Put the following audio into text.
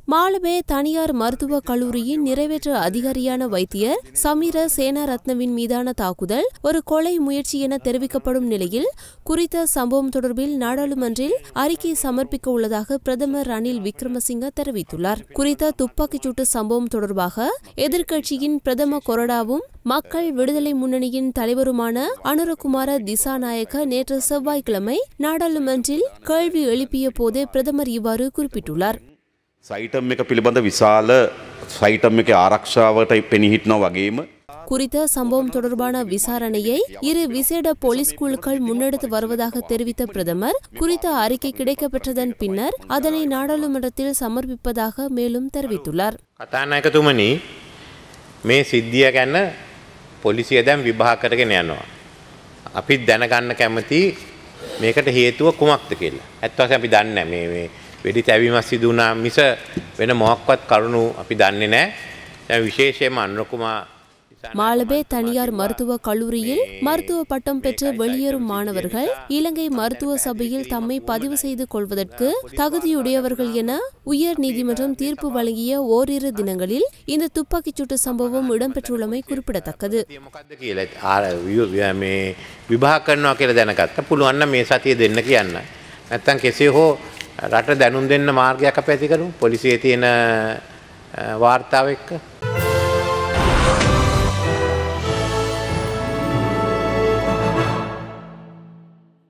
மாலபே தனியார் மருத்துவக் கல்லூரியின் நிறைவேற்று அதிகாரியான வைத்தியர் சமீர சேனாரத்னவின் மீதான தாக்குதல் ஒரு கொலை முயற்சி என தெரிவிக்கப்படும் நிலையில் குறித்த சம்பவம் தொடர்பில் நாடாளுமன்றில் அறிக்கை சமர்ப்பிக்க உள்ளதாக பிரதமர் ரணில் விக்ரமசிங்க தெரிவித்துள்ளார் குறித்த துப்பாக்கிச்சூட்டு சம்பவம் தொடர்பாக எதிர்க்கட்சியின் பிரதம கொறடாவும் மக்கள் விடுதலை முன்னணியின் தலைவருமான அனுரகுமார திசாநாயக்க நேற்று செவ்வாய்க்கிழமை நாடாளுமன்றில் கேள்வி எழுப்பிய போதே பிரதமர் இவ்வாறு குறிப்பிட்டுள்ளார் සයිටම් එක පිළිබඳ විශාල සයිටම් එක ආරක්ෂාවට පෙනිහිටනව වගේම குறித்த சம்பவம் தொடர்பான விசாரணையை இரு விசேட போலீஸ் குழுக்கள் முன்னெடுத்து வருவதாக தெரிவித்த பிரதமர் குறித்த அறிக்கை கிடைக்கப்பெற்றதன் பின்னர் அதனை நாடாளுமன்றத்தில் சமர்ப்பிப்பதாக மேலும் தெரிவித்துள்ளார் කතානායකතුමනි මේ සිද්ධිය ගැන පොලිසිය දැන් විභා කරගෙන යනවා. අපිත් දැනගන්න කැමති මේකට හේතුව කුමක්ද කියලා. ඇත්වස අපි දන්න මේ මේ වෙඩි තැවීමක් සිදුවනා මිස වෙන මොහක්වත් කරුණු අපි දන්නේ නෑ දැන් විශේෂයම අන්නකුමා மாலபே தனியார் மருத்துவக் கல்லூரியில் மருத்துவ பட்டம் பெற்று வெளியேறும் மாணவர்கள் இலங்கை மருத்துவ சபையில் தம்மை பதிவு செய்து கொள்வதற்கு தகுதியுடையவர்கள் என உயர் நீதிமன்றம் தீர்ப்பு வழங்கிய ஓரிரு தினங்களில் இந்த துப்பாக்கிச்சூட்டு சம்பவம் இடம்பெற்றுள்ளமை குறிப்பிடத்தக்கது මොකක්ද කියලා ආර- වි- වි- මේ විභා කරනවා කියලා දැනගත්ත පුළුවන්න මේ සතිය දෙන්න කියන්න. නැත්තම් කෙසේ හෝ රට දැනුම් දෙන්න මාර්ගයක් අප ඇති කරු පොලිසිය තියෙන අ, වාර්තාව එක්ක